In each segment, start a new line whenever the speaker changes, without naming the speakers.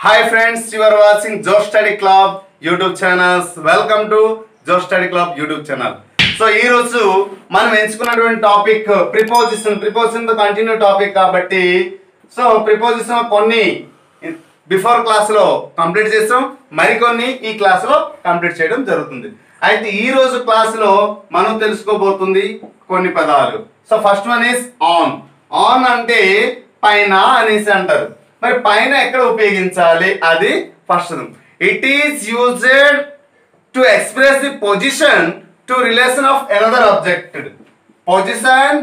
hi friends you are watching Jo study club YouTube channels welcome to Jo study club YouTube channel so ఈ రోజు మనం ఎంచుకున్నటువంటి topic preposition preposition తో continue topic కాబట్టి so preposition కొన్ని before class లో complete చేస్తాం మరికొన్ని ఈ క్లాస్ లో కంప్లీట్ చేయడం జరుగుతుంది అయితే ఈ రోజు క్లాస్ లో మనం తెలుసుకోబోతుంది కొన్ని పదాలు so first one is on on అంటే పైన అనేసి అంటారు మరి పైన ఎక్కడ ఉపయోగించాలి అది first it is used to express the position to relation of another object position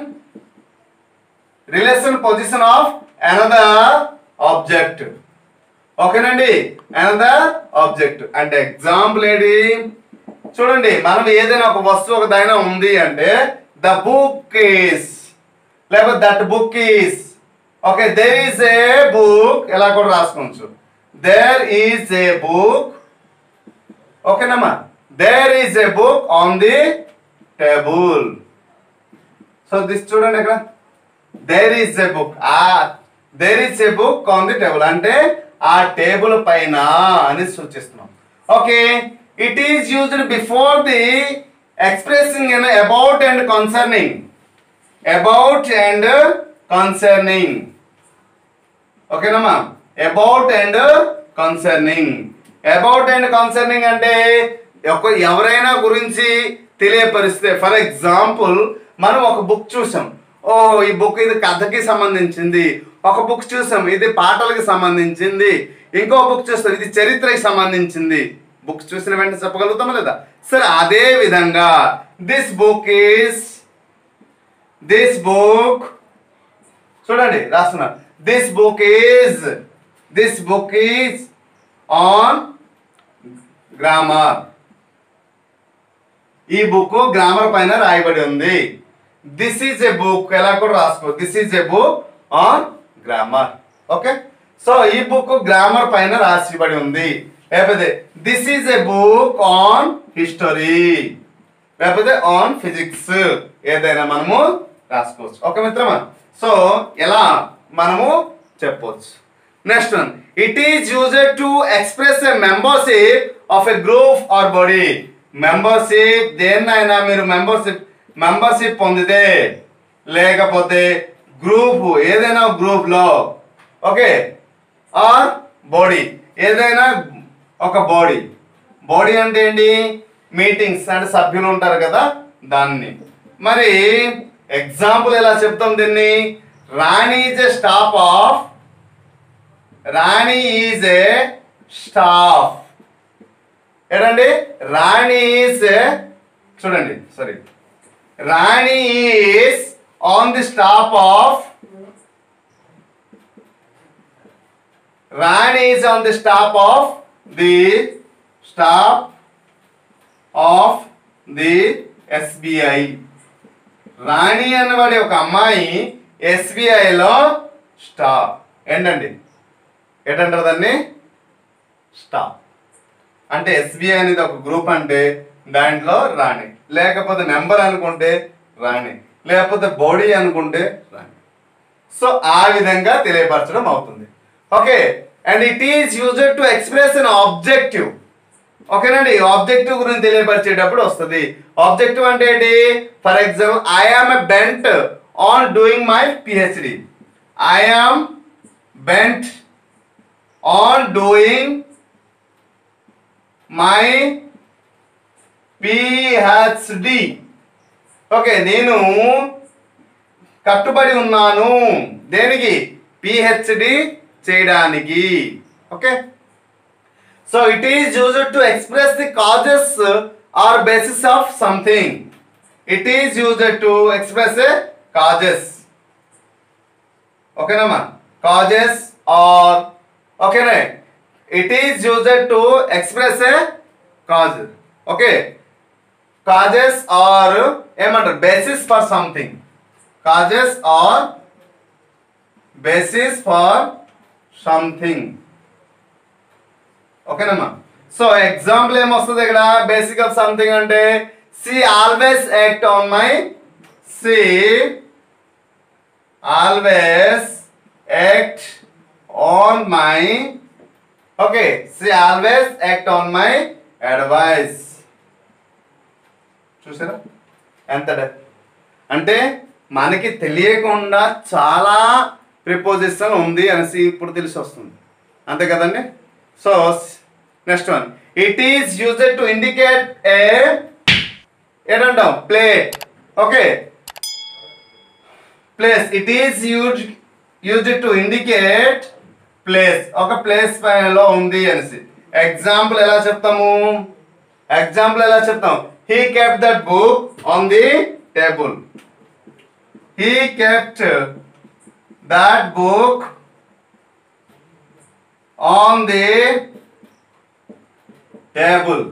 relation position of another object ఓకేనండి అనదర్ ఆబ్జెక్ట్ అంటే ఎగ్జాంపుల్ ఏంటి చూడండి మనం ఏదైనా ఒక వస్తువు ఒక దైనా ఉంది అంటే ద బుక్ ఈస్ లేకపోతే that book is okay there is a book ఎలా కూడా రాసుకోవచ్చు దేర్ ఈస్ ఏ బుక్ ఓకేనమ్మా there is a book on the table so this చూడండి ఇక్కడ there is a book ah there is a book on the table అంటే ఆ table పైన అని సూచిస్తున్నాం okay it is used before the expressing in about and concerning about and concerning ఓకేనమ్మా about and concerning about and concerning అంటే ఒక ఎవరైనా గురించి తెలియపరిస్తే ఫర్ ఎగ్జాంపుల్ మనం ఒక బుక్ చూసాం ఓ ఈ బుక్ ఇది కథకి సంబంధించింది ఒక బుక్ చూసాం ఇది పాటలకు సంబంధించింది ఇంకో బుక్ చూస్తాం ఇది చరిత్రకి సంబంధించింది బుక్ చూసిన వెంటనే చెప్పగలుగుతామా లేదా సరే అదే విధంగా this book is this book చూడండి రాస్తున్నా this book is this book is on grammar ఈ బుక్ గ్రామర్ పైన రాయబడి ఉంది దిస్ ఈజ్ ఏ బుక్ ఎలా కూడా రాసుకో this is a book on grammar okay so ఈ బుక్ గ్రామర్ పైన రాసిబడి ఉంది లేకపోతే this is a book on history లేకపోతే ఆన్ ఫిజిక్స్ ఏదైనా మనము రాసుకోవచ్చు ఓకే మిత్రమా సో ఎలా మనము చెప్పవచ్చు next one it is used to express a membership of a group or body membership దేన్నైనా మీరు మెంబర్షిప్ మెంబర్షిప్ పొందితే లేకపోతే గ్రూప్ ఏదైనా గ్రూప్ లో ఓకే ఆర్ బాడీ ఏదైనా ఒక బాడీ బాడీ అంటే ఏంటి మీటింగ్స్ అంటే సభ్యులు ఉంటారు కదా దాన్ని మరి ఎగ్జాంపుల్ ఎలా చెప్తాం దీన్ని Rani is a staff of Rani is a staff ఏంటండి రాణి ఈజ్ చూడండి sorry Rani is on the staff of Rani is on the staff of the staff of the SBI Rani అన్నవాడి ఒక అమ్మాయి ఎస్బిఐలో స్టాఫ్ ఏంటండి ఏంటంటారు దాన్ని స్టాఫ్ అంటే ఎస్బీఐ అనేది ఒక గ్రూప్ అంటే దాంట్లో రాణి లేకపోతే నెంబర్ అనుకుంటే రాణి లేకపోతే బాడీ అనుకుంటే రాణి సో ఆ విధంగా తెలియపరచడం అవుతుంది okay and it is used to express an objective ఓకేనండి ఆబ్జెక్టివ్ గురించి తెలియపరిచేటప్పుడు వస్తుంది ఆబ్జెక్టివ్ అంటే ఏంటి for example I am a bent on doing my PhD I am bent on doing my PhD okay నేను కట్టుబడి ఉన్నాను దేనికి పిహెచ్డి చేయడానికి okay so it is used to express the causes or basis of something it is used to express a causes ఓకేనమ్మా causes or ఓకేనా it is used to express a cause okay causes or ఏమంటారు basis for something causes or basis for something ఓకేనమ్మా so example ఏమొస్తుంది ఇక్కడ basic of something అంటే she always act on my she always act on my okay she always act on my advice చూసారా ఎంత depth అంటే మనకి తెలియకుండా చాలా ప్రిపోజిషన్ ఉంది అనేసి ఇప్పుడు తెలిసి వస్తుంది అంతే కదండి so next one it is used to indicate a ఏంటంటాం plate okay place it is use used to indicate place ఒక ప్లేస్ లో ఉంది అనేసి ఎగ్జాంపుల్ ఎలా చెప్తాము ఎగ్జాంపుల్ ఎలా చెప్తాం he kept that book on the table he kept that book on the table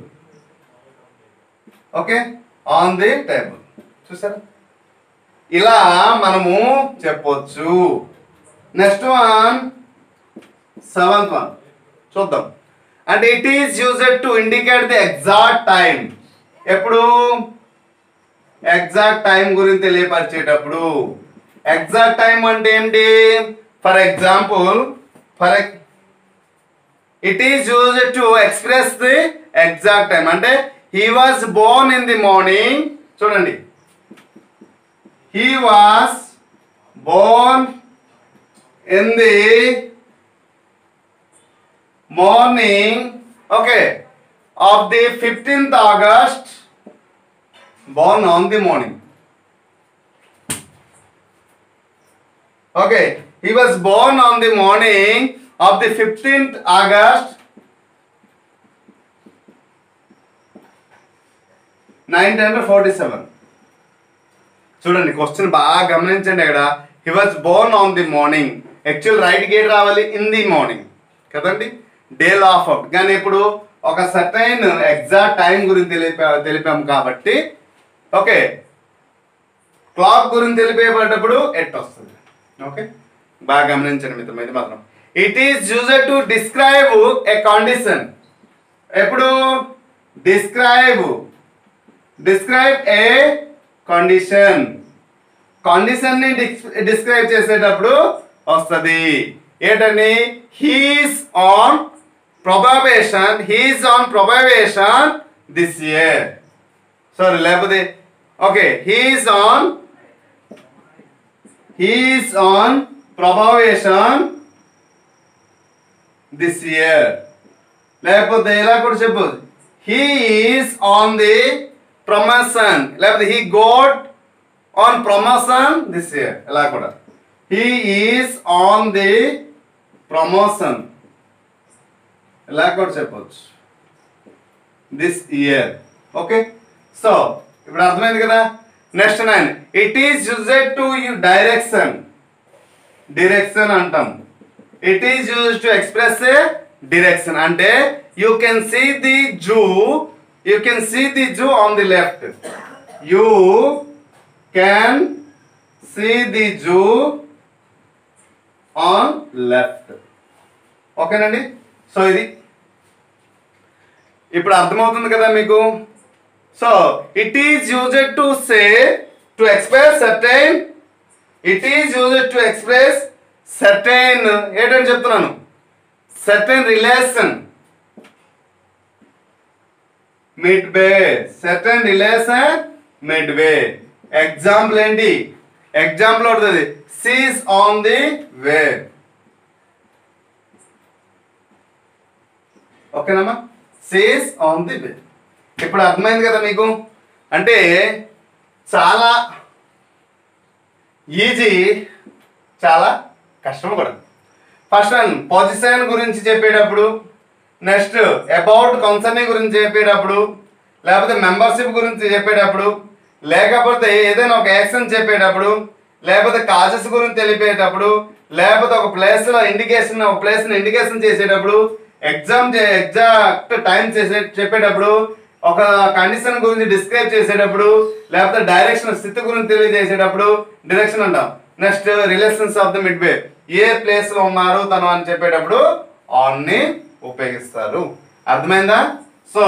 okay on the table చూసారా ఇలా మనము చెప్పొచ్చు నెక్స్ట్ వన్ సెవెంత్ వన్ చూద్దాం అంటే it is used to indicate the exact time ఎప్పుడు exact time గురించి తెలియపరిచేటప్పుడు exact time అంటే ఏంటి for example for it is used to express the exact time అంటే he was born in the morning చూడండి he was born in the morning okay of the fifteenth August born on the morning okay he was born on the morning of the fifteenth August nineteen hundred forty seven చూడండి question బాగా గమనించండి ఇక్కడ he was born on the morning actual right gate రావాలి in the morning కదండి day of out కానీ ఇప్పుడు ఒక certain exact time గురించి తెలిపా తెలిపాము కాబట్టి ఓకే క్లాక్ గురించి తెలిపేటప్పుడు ఎట్ వస్తుంది ఓకే బాగా గమనించండి మిత్రం ఇది మాత్రం it is user to describe a condition ఎప్పుడు describe describe a condition condition ని డిస్క్రైబ్ చేసేటప్పుడు వస్తుంది ఏంటని he's on probation he's on probation this year sorry లేకపోతే okay he's on he's on probation this year లేకపోతే ఇలా కూడా చెప్పు he is on the promotion లేకపోతే he got on promotion this year ఇలా కూడా he is on the promotion ఇలా కూడా చెప్పొచ్చు దిస్ ఇయర్ ఓకే సో ఇప్పుడు అర్థమైంది కదా next nine it is used to you direction direction అంటాం it is use to express a direction అంటే you can see the zoo you can see the zoo on the left you can see the zoo on left ఓకేనండి so ఇది ఇప్పుడు అర్థమవుతుంది కదా మీకు so it is used to say to express certain it is used to express certain ఏంటని చెప్తున్నాను certain relation mid వే certain relation mid way example ఏంటి example అవుతుంది సీస్ ఆన్ ది వే ఓకేనమ్మా సీస్ ఆన్ ది వే ఇప్పుడు అర్థమైంది కదా మీకు అంటే చాలా ఈజీ చాలా కష్టం కూడా ఫస్ట్ వన్ పొజిషన్ గురించి చెప్పేటప్పుడు నెక్స్ట్ అబౌట్ కన్సర్నింగ్ గురించి చెప్పేటప్పుడు లేకపోతే మెంబర్షిప్ గురించి చెప్పేటప్పుడు లేకపోతే ఏదైనా ఒక యాక్షన్ చెప్పేటప్పుడు లేకపోతే కాజెస్ గురించి తెలిపేటప్పుడు లేకపోతే ఒక ప్లేస్ లో ఇండికేషన్ ఒక ప్లేస్ ని ఇండికేషన్ చేసేటప్పుడు ఎగ్జామ్ ఎగ్జాక్ట్ టైం చేసే చెప్పేటప్పుడు ఒక కండిషన్ గురించి డిస్క్రైబ్ చేసేటప్పుడు లేకపోతే డైరెక్షన్ స్థితి గురించి తెలియజేసేటప్పుడు డైరెక్షన్ అంటాం next relations of the mid way a place లో ఉన్నారు తను అని చెప్పేటప్పుడు ఆన్ ని ఉపయోగిస్తారు అర్థమైందా సో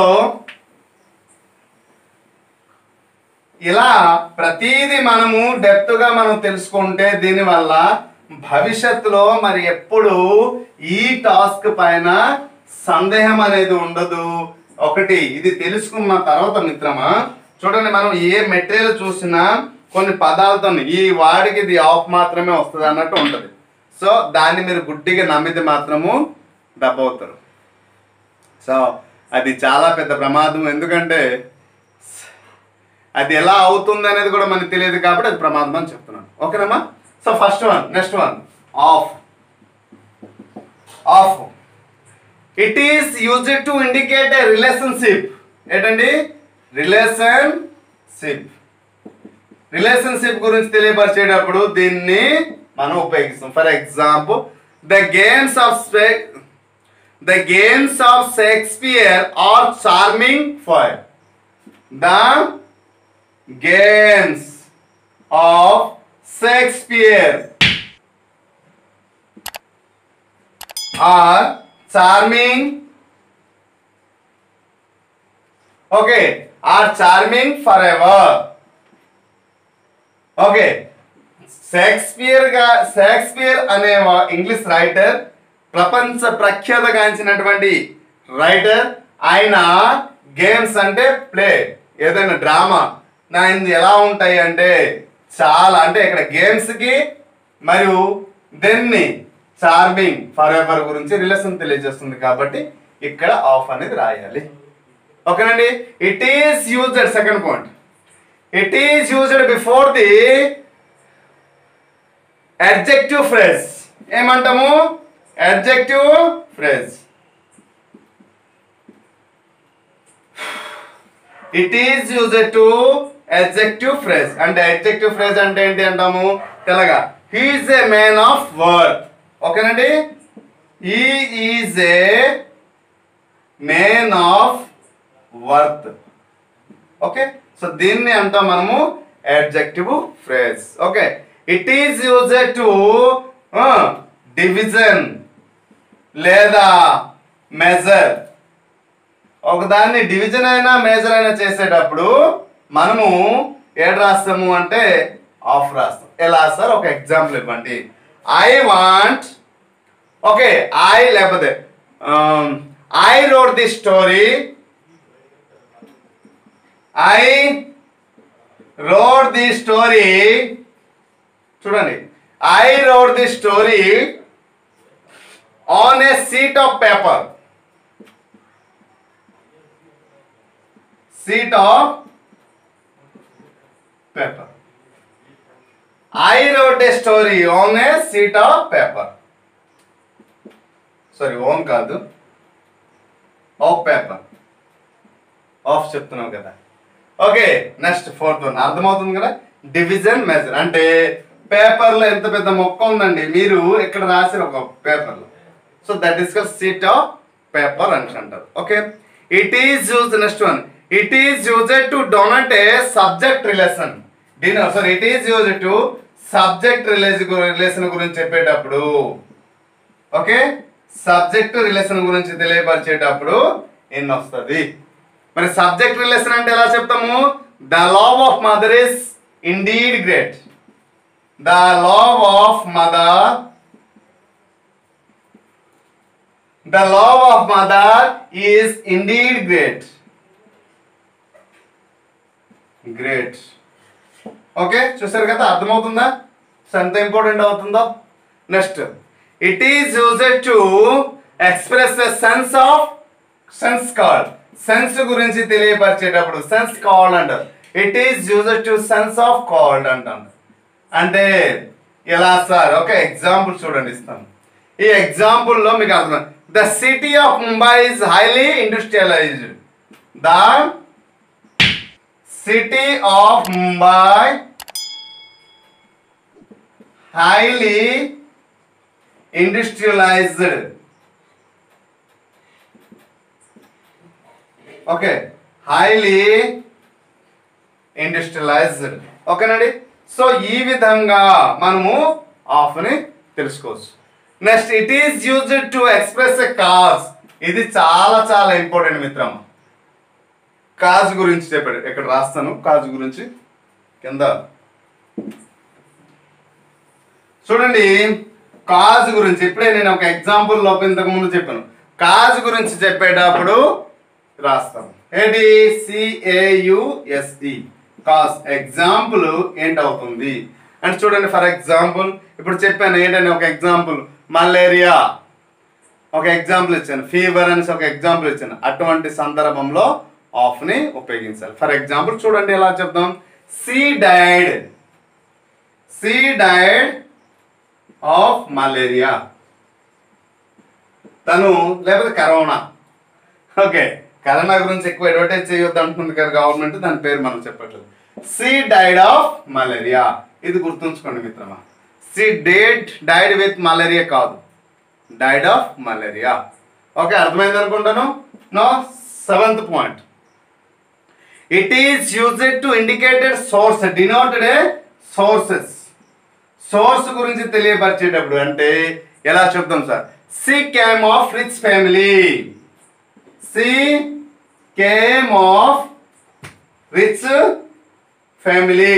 ఇలా ప్రతిదీ మనము డెప్త్ గా మనం తెలుసుకుంటే దీనివల్ల భవిష్యత్తులో మరి ఎప్పుడు ఈ టాస్క్ పైన సందేహం అనేది ఉండదు ఒకటి ఇది తెలుసుకున్న తర్వాత మిత్రమా చూడండి మనం ఏ మెటీరియల్ చూసినా కొన్ని పదాలతో ఈ వాడికి ఇది ఆఫ్ మాత్రమే వస్తుంది అన్నట్టు ఉంటుంది సో దాన్ని మీరు గుడ్డిగా నమ్మితే మాత్రము దబ్బవుతారు సో అది చాలా పెద్ద ప్రమాదం ఎందుకంటే అది ఎలా అవుతుంది అనేది కూడా మనకు తెలియదు కాబట్టి అది ప్రమాదం అని చెప్తున్నాను ఓకేనమ్మా so first one next one of of it is used to indicate a relationship ఏంటండి రిలేషన్షిప్ రిలేషన్షిప్ గురించి తెలియపరిచేటప్పుడు దీన్ని మనం ఉపయోగిస్తాం for example the games of the games of Shakespeare are charming for the games of Shakespeare are charming okay are charming forever okay Shakespeare గా Shakespeare అనే వా- English writer ప్రపంచ ప్రఖ్యాతగాంచినటువంటి రైటర్ ఆయన గేమ్స్ అంటే ప్లే ఏదైనా డ్రామా ఆయనది ఎలా ఉంటాయి అంటే చాలా అంటే ఇక్కడ గేమ్స్ కి మరియు దెన్ని చార్మింగ్ ఫర్ ఎవర్ గురించి రిలేషన్ తెలియజేస్తుంది కాబట్టి ఇక్కడ ఆఫ్ అనేది రాయాలి ఓకేనండి it is used second point it is used before the adjective phrase ఏమంటాము adjective phrase it is used to adjective phrase అంటే అడ్జెక్టివ్ ఫ్రేజ్ అంటే ఏంటి అంటాము తెలగా he is a man of worth ఓకేనండి he is a man of worth okay so దీన్ని అంటాం మనము adjective phrase okay it is used to division లేదా మెజర్ ఒకదాన్ని డివిజన్ అయినా మేజర్ అయినా చేసేటప్పుడు మనము ఏడు రాస్తాము అంటే ఆఫ్ రాస్తాం ఎలా సార్ ఒక ఎగ్జాంపుల్ ఇవ్వండి ఐ వాంట్ ఓకే ఐ లేకపోతే I wrote the story I wrote the story చూడండి I wrote the story on a sheet of paper sheet of paper I wrote a story on a sheet of paper sorry on కాదు of paper of చెప్తున్నాం కదా okay next fourth one అర్థమవుతుంది కదా division measure అంటే పేపర్లో ఎంత పెద్ద మొక్క ఉందండి మీరు ఇక్కడ రాసిన ఒక పేపర్లో so that is sheet of paper అని అంటారు okay it is use next one it is used to denote a subject relation దీని sorry it is use to subject relation గురించి చెప్పేటప్పుడు ఓకే సబ్జెక్ట్ రిలేషన్ గురించి తెలియపరిచేటప్పుడు ఎన్ని వస్తుంది మరి సబ్జెక్ట్ రిలేషన్ అంటే ఎలా చెప్తాము the love of mother is indeed great the love of mother the love of mother is indeed great great okay చూసారు కదా అర్థమవుతుందా సో ఎంత ఇంపార్టెంట్ అవుతుందో next it is used to express the sense of sense called sense గురించి తెలియపరిచేటప్పుడు sense called అంటారు it is used to sense of called అంటాం అంటే ఎలా సార్ ఒక ఎగ్జాంపుల్ చూడండి ఇస్తాను ఈ ఎగ్జాంపుల్లో మీకు అర్థం the city of Mumbai is highly industrialised the city of Mumbai highly industrialised okay highly industrialised ఓకేనండి సో ఈ విధంగా మనము ఆఫ్ ని తెలుసుకోవచ్చు next it is used to express a cause ఇది చాలా చాలా ఇంపార్టెంట్ మిత్రం కాజ్ గురించి చెప్పాడు ఇక్కడ రాస్తాను కాజ్ గురించి కింద చూడండి కాజ్ గురించి ఇప్పుడే నేను ఒక ఎగ్జాంపుల్ లోపల ఇంతకు ముందు చెప్పాను కాజ్ గురించి చెప్పేటప్పుడు రాస్తాం ఏంటి సిఏయుఎస్ఈ కాజ్ ఎగ్జాంపుల్ ఏంటవుతుంది అంటే చూడండి ఫర్ ఎగ్జాంపుల్ ఇప్పుడు చెప్పాను ఏంటంటే ఒక ఎగ్జాంపుల్ మలేరియా ఒక ఎగ్జాంపుల్ ఇచ్చాను ఫీవర్ అనేసి ఒక ఎగ్జాంపుల్ ఇచ్చాను అటువంటి సందర్భంలో ఆఫ్ ని ఉపయోగించాలి ఫర్ ఎగ్జాంపుల్ చూడండి ఎలా చెప్దాం she died she died of malaria తను లేకపోతే కరోనా ఓకే కరోనా గురించి ఎక్కువ అడ్వర్టైజ్ చేయొద్దు అంటుంది కదా గవర్నమెంట్ దాని పేరు మనం చెప్పట్లేదు సి డైడ్ ఆఫ్ మలేరియా ఇది గుర్తుంచుకోండి మిత్రమా she date died with malaria కాదు డైడ్ ఆఫ్ మలేరియా ఓకే అర్థమైంది అనుకుంటాను no seventh point it is used to indicated source denoted a sources source గురించి తెలియపరిచేటప్పుడు అంటే ఎలా చెప్తాం sir she came of rich family she came of rich family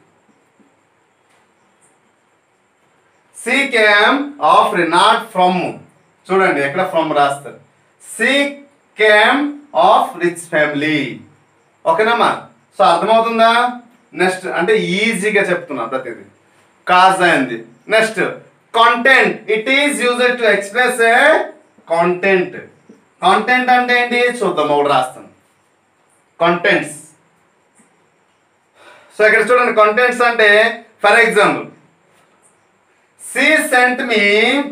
she came of not from చూడండి ఎక్కడ from రాస్తారు she came of rich family ఓకేనమ్మా so అర్థమవుతుందా నెక్స్ట్ అంటే ఈజీగా చెప్తున్నా ప్రతిదీ కాజ్ అయింది next content it is used to express a content content అంటే ఏంటి చూద్దాం ఒకటి రాస్తాను కంటెంట్స్ సో ఇక్కడ చూడండి కంటెంట్స్ అంటే for example she sent me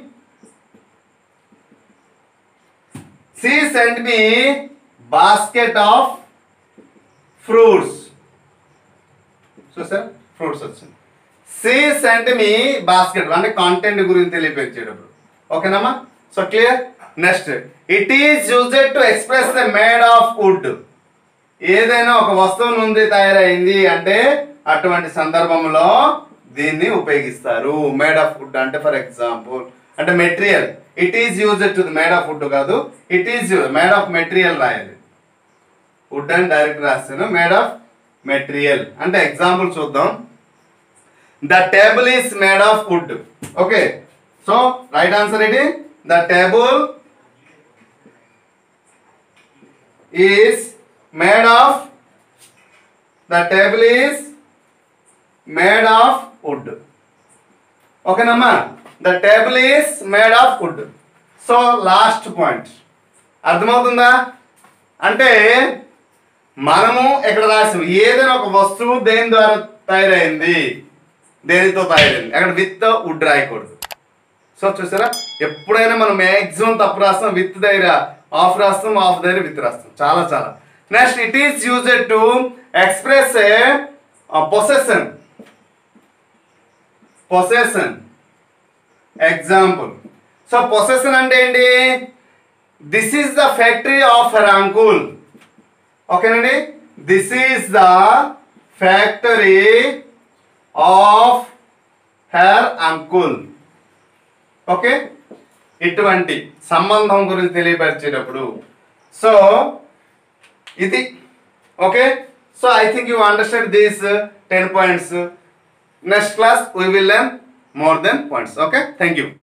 she sent me basket of fruits చూసారా ఫ్రూట్స్ వచ్చింది సి సెంట్ మీ బాస్కెట్ అంటే కాంటెంట్ గురించి తెలియపరిచేటప్పుడు ఓకేనమ్మా so clear next it is used to express the made of wood ఏదైనా ఒక వస్తువు నుండి తయారైంది అంటే అటువంటి సందర్భంలో దీన్ని ఉపయోగిస్తారు మేడ్ ఆఫ్ వుడ్ అంటే ఫర్ ఎగ్జాంపుల్ అంటే material it is used to made of wood కాదు it is made of material రాయాలి వుడ్ అని డైరెక్ట్ రాస్తాను మేడ్ ఆఫ్ మెటీరియల్ అంటే ఎగ్జాంపుల్ చూద్దాం the table is made of wood okay so right answer ఏంటి the table is made of the table is made of wood ఓకేనమ్మా the table is made of wood so last point అర్థమవుతుందా అంటే మనము ఇక్కడ రాసాం ఏదైనా ఒక వస్తువు దేని ద్వారా తయారైంది దేనితో తయారైంది అక్కడ విత్ వుడ్ రాయకూడదు సో చూసారా ఎప్పుడైనా మనం మ్యాక్సిమం తప్పు రాస్తాం విత్ దగ్గర ఆఫ్ రాస్తాం ఆఫ్ దగ్గర విత్ రాస్తాం చాలా చాలా next it is used to express a possession possession example so possession అంటే ఏంటి this is the factory of her uncle ఓకేనండి this is the factory of her uncle okay ఇటువంటి సంబంధం గురించి తెలియపరిచేటప్పుడు సో ఇది okay so I think you understand these ten points next class we will learn more then points okay thank you